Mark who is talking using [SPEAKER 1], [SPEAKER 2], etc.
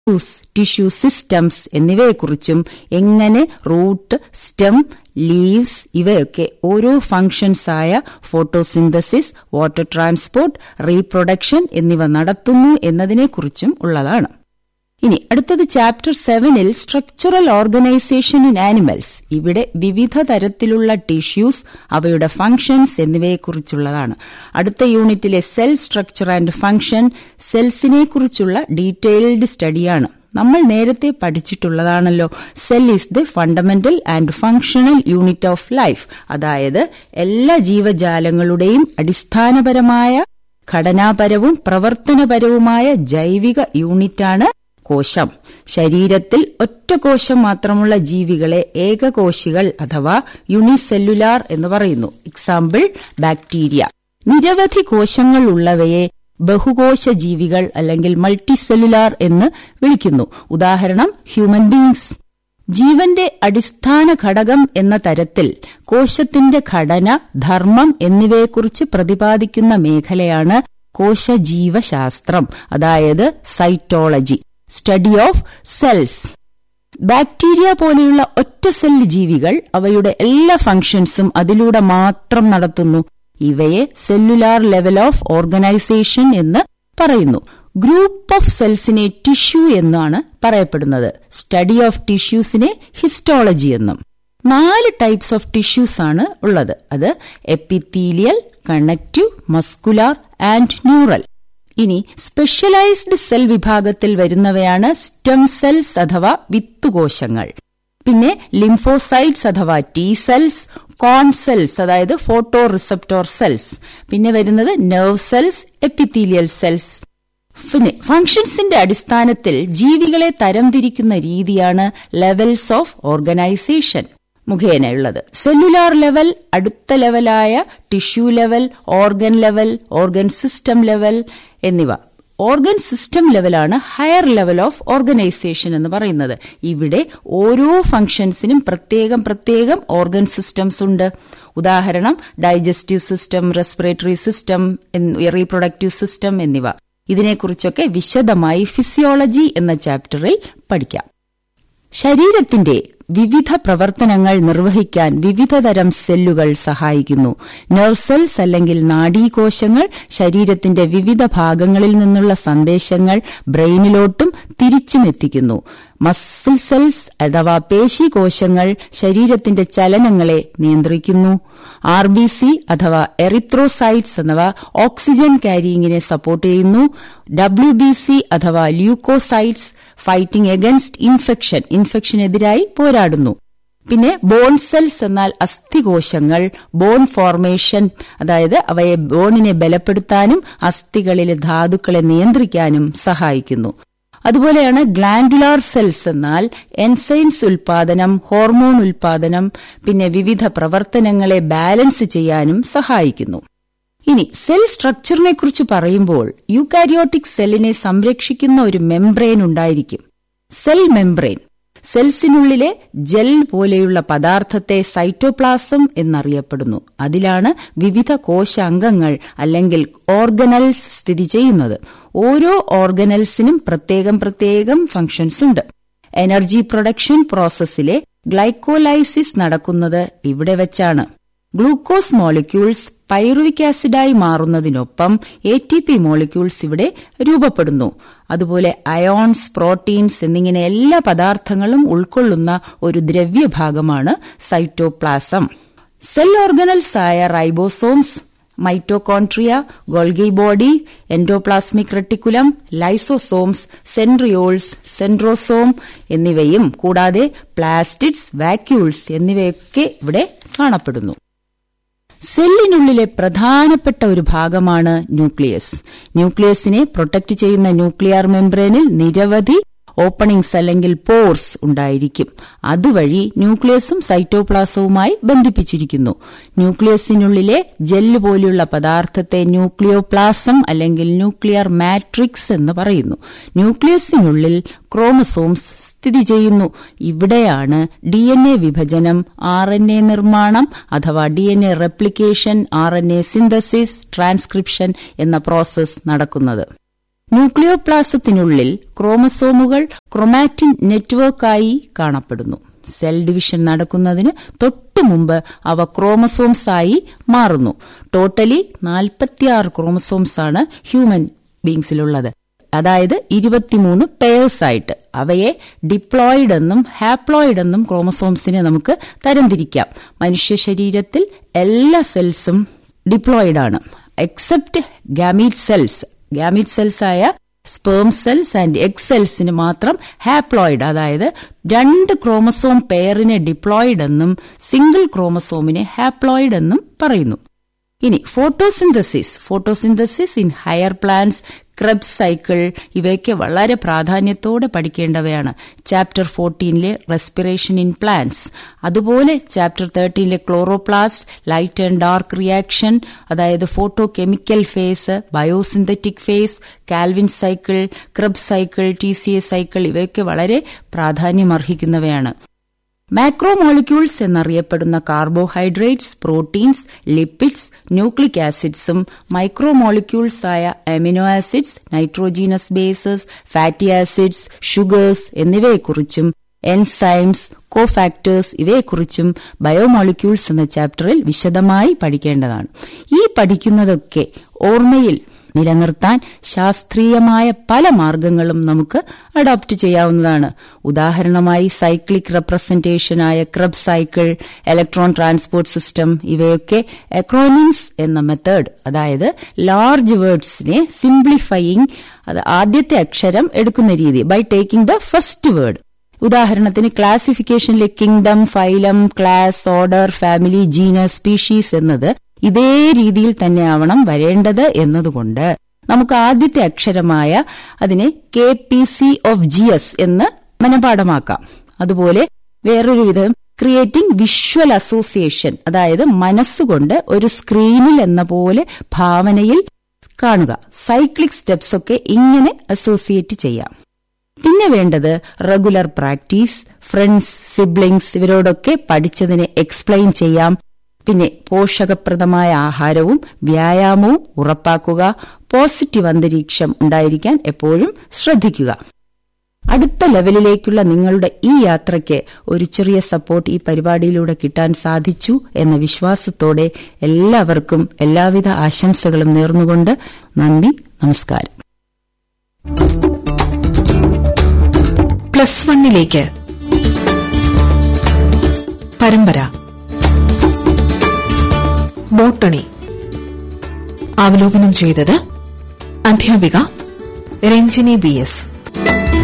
[SPEAKER 1] tissues tissue systems എന്നിവയെക്കുറിച്ചും എങ്ങനെ root stem leaves ഇവയൊക്കെ ഓരോ ഫങ്ഷൻസ് ആയ ഫോട്ടോസിന്തസിസ് വാട്ടർ ട്രാൻസ്പോർട്ട് റീപ്രൊഡക്ഷൻ എന്നിവ നടത്തുന്നു എന്നതിനെക്കുറിച്ചും ഉള്ളതാണ് ഇനി അടുത്തത് ചാപ്റ്റർ സെവനിൽ സ്ട്രക്ചറൽ ഓർഗനൈസേഷൻ ഇൻ ആനിമൽസ് ഇവിടെ വിവിധ തരത്തിലുള്ള ടിഷ്യൂസ് അവയുടെ ഫങ്ഷൻസ് എന്നിവയെക്കുറിച്ചുള്ളതാണ് അടുത്ത യൂണിറ്റിലെ സെൽ സ്ട്രക്ചർ ആൻഡ് ഫങ്ഷൻ സെൽസിനെ കുറിച്ചുള്ള ഡീറ്റെയിൽഡ് സ്റ്റഡിയാണ് നമ്മൾ നേരത്തെ പഠിച്ചിട്ടുള്ളതാണല്ലോ cell is the fundamental and functional unit of life അതായത് എല്ലാ ജീവജാലങ്ങളുടെയും അടിസ്ഥാനപരമായ ഘടനാപരവും പ്രവർത്തനപരവുമായ ജൈവിക യൂണിറ്റാണ് കോശം ശരീരത്തിൽ ഒറ്റ കോശം മാത്രമുള്ള ജീവികളെ ഏകകോശികൾ അഥവാ യൂണിസെല്ലുലാർ എന്ന് പറയുന്നു എക്സാമ്പിൾ ബാക്ടീരിയ നിരവധി കോശങ്ങൾ ഉള്ളവയെ ബഹുകോശ ജീവികൾ അല്ലെങ്കിൽ മൾട്ടിസെല്ലുലാർ എന്ന് വിളിക്കുന്നു ഉദാഹരണം ഹ്യൂമൻ ബീങ്സ് ജീവന്റെ അടിസ്ഥാന ഘടകം എന്ന തരത്തിൽ കോശത്തിന്റെ ഘടന ധർമ്മം എന്നിവയെക്കുറിച്ച് പ്രതിപാദിക്കുന്ന മേഖലയാണ് കോശജീവശാസ്ത്രം അതായത് cytology study of cells bacteria പോലെയുള്ള ഒറ്റ സെൽ ജീവികൾ അവയുടെ എല്ലാ ഫംഗ്ഷൻസും അതിലൂടെ മാത്രം നടത്തുന്നു ഇവയെ സെല്ലുലാർ ലെവൽ ഓഫ് ഓർഗനൈസേഷൻ എന്ന് പറയുന്നു ഗ്രൂപ്പ് ഓഫ് സെൽസിനെ ടിഷ്യൂ എന്നാണ് പറയപ്പെടുന്നത് സ്റ്റഡി ഓഫ് ടിഷ്യൂസിനെ ഹിസ്റ്റോളജി എന്നും നാല് ടൈപ്സ് ഓഫ് ടിഷ്യൂസ് ആണ് ഉള്ളത് അത് epithelial connective muscular and neural ഇനി സ്പെഷ്യലൈസ്ഡ് സെൽ വിഭാഗത്തിൽ വരുന്നവയാണ് സ്റ്റെം സെൽസ് അഥവാ വിത്തുകോശങ്ങൾ പിന്നെ ലിംഫോസൈറ്റ്സ് അഥവാ ടി സെൽസ് കോൺ സെൽസ് അതായത് ഫോട്ടോ റിസപ്റ്റോർ സെൽസ് പിന്നെ വരുന്നത് നെർവ് സെൽസ് എപ്പിത്തീലിയൽ സെൽസ് പിന്നെ ഫംഗ്ഷൻസിന്റെ അടിസ്ഥാനത്തിൽ ജീവികളെ തരംതിരിക്കുന്ന രീതിയാണ് ലെവൽസ് ഓഫ് ഓർഗനൈസേഷൻ മുഖേനയുള്ളത് സെല്ലുലാർ ലെവൽ അടുത്ത ലെവലായ tissue level organ level organ system level എന്നിവ ഓർഗൻ സിസ്റ്റം ലെവലാണ് ഹയർ ലെവൽ ഓഫ് ഓർഗനൈസേഷൻ എന്ന് പറയുന്നത് ഇവിടെ ഓരോ ഫംഗ്ഷൻസിനും പ്രത്യേകം പ്രത്യേകം ഓർഗൻ സിസ്റ്റംസ് ഉണ്ട് ഉദാഹരണം digestive system respiratory system reproductive system എന്നിവ ഇതിനെക്കുറിച്ചൊക്കെ വിശദമായി ഫിസിയോളജി എന്ന ചാപ്റ്ററിൽ പഠിക്കാം ശരീരത്തിന്റെ വിവിധ പ്രവർത്തനങ്ങൾ നിർവഹിക്കാൻ വിവിധതരം സെല്ലുകൾ സഹായിക്കുന്നു നെർവ് സെൽസ് അല്ലെങ്കിൽ നാഡീകോശങ്ങൾ ശരീരത്തിന്റെ വിവിധ ഭാഗങ്ങളിൽ നിന്നുള്ള സന്ദേശങ്ങൾ ബ്രെയിനിലോട്ടും തിരിച്ചും എത്തിക്കുന്നു മസിൽ സെൽസ് അഥവാ പേശികോശങ്ങൾ ശരീരത്തിന്റെ ചലനങ്ങളെ നിയന്ത്രിക്കുന്നു ആർ ബി സി അഥവാ എറിത്രോസൈറ്റ്സ് അഥവാ ഓക്സിജൻ ക്യാരിയിങ്ങിനെ സപ്പോർട്ട് ചെയ്യുന്നു ഡബ്ല്യു ബി സി അഥവാ ല്യൂക്കോസൈറ്റ്സ് ഫൈറ്റിംഗ് എഗൻസ്റ്റ് ഇൻഫെക്ഷൻ ഇൻഫെക്ഷനെതിരായി പോരാടുന്നു പിന്നെ ബോൺ സെൽസ് എന്നാൽ അസ്ഥികോശങ്ങൾ ബോൺ ഫോർമേഷൻ അതായത് അവയെ ബോണിനെ ബലപ്പെടുത്താനും അസ്ഥികളിലെ ധാതുക്കളെ നിയന്ത്രിക്കാനും സഹായിക്കുന്നു അതുപോലെയാണ് ഗ്ലാൻഡുലാർ സെൽസ് എന്നാൽ എൻസൈംസ് ഉൽപാദനം ഹോർമോൺ ഉൽപാദനം പിന്നെ വിവിധ പ്രവർത്തനങ്ങളെ ബാലൻസ് ചെയ്യാനും സഹായിക്കുന്നു ഇനി സെൽ സ്ട്രക്ചറിനെ കുറിച്ച് പറയുമ്പോൾ യൂകാരിയോട്ടിക് സെല്ലിനെ സംരക്ഷിക്കുന്ന ഒരു മെംബ്രെയിൻ ഉണ്ടായിരിക്കും സെൽ മെംബ്രെയിൻ സെൽസിനുള്ളിലെ ജെൽ പോലെയുള്ള പദാർത്ഥത്തെ സൈറ്റോപ്ലാസം എന്നറിയപ്പെടുന്നു അതിലാണ് വിവിധ കോശാംഗങ്ങൾ അല്ലെങ്കിൽ ഓർഗനൽസ് സ്ഥിതി ചെയ്യുന്നത് ഓരോ ഓർഗനൽസിനും പ്രത്യേകം പ്രത്യേകം ഫംഗ്ഷൻസ് ഉണ്ട് എനർജി പ്രൊഡക്ഷൻ പ്രോസസ്സിലെ ഗ്ലൈക്കോലൈസിസ് നടക്കുന്നത് ഇവിടെ വെച്ചാണ് ഗ്ലൂക്കോസ് മോളിക്യൂൾസ് പൈറുവിക് ആസിഡായി മാറുന്നതിനൊപ്പം എ ടി പി മോളിക്യൂൾസ് ഇവിടെ രൂപപ്പെടുന്നു അതുപോലെ അയോൺസ് പ്രോട്ടീൻസ് എന്നിങ്ങനെ എല്ലാ പദാർത്ഥങ്ങളും ഉൾക്കൊള്ളുന്ന ഒരു ദ്രവ്യഭാഗമാണ് സൈറ്റോപ്ലാസം സെൽ ഓർഗനൽസ് ആയ ribosomes mitochondria Golgi body endoplasmic reticulum lysosomes centrioles centrosome എന്നിവയും കൂടാതെ പ്ലാസ്റ്റിഡ്സ് വാക്യൂൾസ് എന്നിവയൊക്കെ ഇവിടെ കാണപ്പെടുന്നു സെല്ലിനുള്ളിലെ പ്രധാനപ്പെട്ട ഒരു ഭാഗമാണ് ന്യൂക്ലിയസ് ന്യൂക്ലിയസിനെ പ്രൊട്ടക്ട് ചെയ്യുന്ന ന്യൂക്ലിയർ മെംബ്രെയിനിൽ നിരവധി ഓപ്പണിംഗ്സ് അല്ലെങ്കിൽ പോർസ് ഉണ്ടായിരിക്കും അതുവഴി ന്യൂക്ലിയസും സൈറ്റോപ്ലാസവുമായി ബന്ധിപ്പിച്ചിരിക്കുന്നു ന്യൂക്ലിയസിനുള്ളിലെ ജെല്ല് പോലെയുള്ള പദാർത്ഥത്തെ ന്യൂക്ലിയോപ്ലാസം അല്ലെങ്കിൽ ന്യൂക്ലിയർ മാട്രിക്സ് എന്ന് പറയുന്നു ന്യൂക്ലിയസിനുള്ളിൽ ക്രോമസോംസ് സ്ഥിതി ചെയ്യുന്നു ഇവിടെയാണ് ഡി എൻ എ വിഭജനം ആർ എൻ എ നിർമ്മാണം അഥവാ D N A replication R N A synthesis transcription എന്ന പ്രോസസ് നടക്കുന്നത് ന്യൂക്ലിയോപ്ലാസത്തിനുള്ളിൽ ക്രോമസോമുകൾ ക്രൊമാറ്റിൻ നെറ്റ്വർക്കായി കാണപ്പെടുന്നു സെൽ ഡിവിഷൻ നടക്കുന്നതിന് തൊട്ടു മുമ്പ് അവ ക്രോമസോംസ് ആയി മാറുന്നു ടോട്ടലി നാൽപ്പത്തിയാറ് ക്രോമസോംസ് ആണ് ഹ്യൂമൻ ബീങ്സിലുള്ളത് അതായത് ഇരുപത്തിമൂന്ന് പേഴ്സ് ആയിട്ട് അവയെ ഡിപ്ലോയിഡ് എന്നും ഹാപ്ലോയിഡ് എന്നും ക്രോമസോംസിനെ നമുക്ക് തരംതിരിക്കാം മനുഷ്യ ശരീരത്തിൽ എല്ലാ സെൽസും ഡിപ്ലോയിഡ് ആണ് except gamete cells gamete cells ആയ സ്പേം സെൽസ് ആൻഡ് എഗ് സെൽസിന് മാത്രം ഹാപ്ലോയിഡ് അതായത് രണ്ട് ക്രോമസോം പെയറിനെ ഡിപ്ലോയിഡ് എന്നും സിംഗിൾ ക്രോമസോമിനെ ഹാപ്ലോയിഡ് എന്നും പറയുന്നു ഇനി photosynthesis photosynthesis in higher plants Kreb cycle ഇവയൊക്കെ വളരെ പ്രാധാന്യത്തോടെ പഠിക്കേണ്ടവയാണ് ചാപ്റ്റർ ഫോർട്ടീനിലെ റെസ്പിറേഷൻ ഇൻ പ്ലാന്റ്സ് അതുപോലെ ചാപ്റ്റർ തേർട്ടീനിലെ chloroplast light and dark reaction അതായത് photochemical phase biosynthetic phase Calvin cycle Kreb cycle T C A cycle ഇവയൊക്കെ വളരെ പ്രാധാന്യമർഹിക്കുന്നവയാണ് മാക്രോമോളിക്യൂൾസ് എന്നറിയപ്പെടുന്ന കാർബോഹൈഡ്രേറ്റ്സ് പ്രോട്ടീൻസ് ലിപ്പിഡ്സ് ന്യൂക്ലിക് ആസിഡ്സും മൈക്രോമോളിക്യൂൾസ് ആയ amino acids nitrogenous bases fatty acids sugars എന്നിവയെക്കുറിച്ചും enzymes cofactors ഇവയെക്കുറിച്ചും biomolecules എന്ന ചാപ്റ്ററിൽ വിശദമായി പഠിക്കേണ്ടതാണ് ഈ പഠിക്കുന്നതൊക്കെ ഓർമ്മയിൽ നിലനിർത്താൻ ശാസ്ത്രീയമായ പല മാർഗങ്ങളും നമുക്ക് അഡോപ്റ്റ് ചെയ്യാവുന്നതാണ് ഉദാഹരണമായി സൈക്ലിക് റെപ്രസെന്റേഷനായ Kreb cycle electron transport system ഇവയൊക്കെ എക്രോണിംസ് എന്ന മെത്തേഡ് അതായത് ലാർജ് വേർഡ്സിനെ സിംപ്ലിഫയിങ് അത് ആദ്യത്തെ അക്ഷരം എടുക്കുന്ന രീതി by taking the first word ഉദാഹരണത്തിന് ക്ലാസിഫിക്കേഷനിലെ kingdom phylum class order family genus species എന്നത് ഇതേ രീതിയിൽ തന്നെ ആവണം വരേണ്ടത് എന്നതുകൊണ്ട് നമുക്ക് ആദ്യത്തെ അക്ഷരമായ അതിനെ K P C O F G S എന്ന് മനപാഠമാക്കാം അതുപോലെ വേറൊരു വിധം ക്രിയേറ്റിംഗ് വിഷ്വൽ അസോസിയേഷൻ അതായത് മനസ്സുകൊണ്ട് ഒരു സ്ക്രീനിൽ എന്ന പോലെ ഭാവനയിൽ കാണുക സൈക്ലിക് സ്റ്റെപ്സ് ഒക്കെ ഇങ്ങനെ അസോസിയേറ്റ് ചെയ്യാം പിന്നെ വേണ്ടത് റെഗുലർ പ്രാക്ടീസ് ഫ്രണ്ട്സ് സിബ്ലിങ്സ് ഇവരോടൊക്കെ പഠിച്ചതിനെ എക്സ്പ്ലെയിൻ ചെയ്യാം പിന്നെ പോഷകപ്രദമായ ആഹാരവും വ്യായാമവും ഉറപ്പാക്കുക പോസിറ്റീവ് അന്തരീക്ഷം ഉണ്ടായിരിക്കാൻ എപ്പോഴും ശ്രദ്ധിക്കുക അടുത്ത ലെവലിലേക്കുള്ള നിങ്ങളുടെ ഈ യാത്രയ്ക്ക് ഒരു ചെറിയ സപ്പോർട്ട് ഈ പരിപാടിയിലൂടെ കിട്ടാൻ സാധിച്ചു എന്ന വിശ്വാസത്തോടെ എല്ലാവർക്കും എല്ലാവിധ ആശംസകളും നേർന്നുകൊണ്ട് നന്ദി നമസ്കാരം
[SPEAKER 2] പ്ലസ് വണ്ണിലേക്ക് പരമ്പര ബോട്ടണി അവലോകനം ചെയ്തത് അധ്യാപിക രഞ്ജിനി ബി എസ്